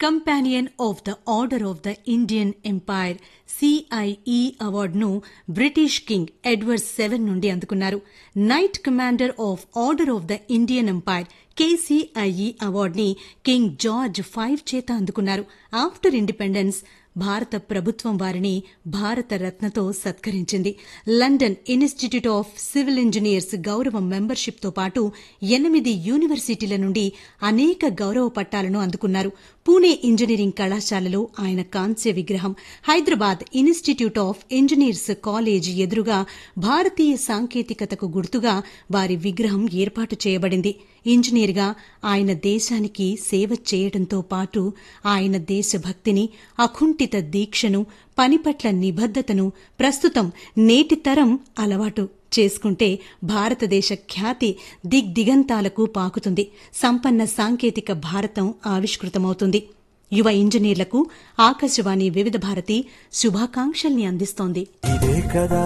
companion of the order of the Indian empire CIE అవార్డును British king Edward seven నుండి అందుకున్నారు knight commander of order of the Indian empire KCIE అవార్డుని king George five చేత అందుకున్నారు after independence భారత ప్రభుత్వం వారిని భారత రత్నతో సత్కరించింది London institute of civil engineers గౌరవ మెంబర్షిప్తో పాటు ఎనిమిది యూనివర్సిటీల నుండి అనేక గౌరవ పట్టాలను అందుకున్నారు పూణే ఇంజనీరింగ్ కళాశాలలో ఆయన కాంస్య విగ్రహం Hyderabad institute of engineers college ఎదురుగా భారతీయ సాంకేతికతకు గుర్తుగా వారి విగ్రహం ఏర్పాటు చేయబడింది ఇంజనీర్గా ఆయన దేశానికి సేవ చేయడంతో పాటు ఆయన దేశభక్తిని అకుంఠిత దీక్షను పని పట్ల నిబద్దతను ప్రస్తుతం నేటి తరం అలవాటు చేసుకుంటే భారతదేశ ఖ్యాతి దిగ్దిగంతాలకు పాకుతుంది సంపన్న సాంకేతిక భారతం ఆవిష్కృతమవుతుంది యువ ఇంజనీర్లకు ఆకాశవాణి వివిధ భారతి శుభాకాంక్షల్ని అందిస్తోంది ఇదే కదా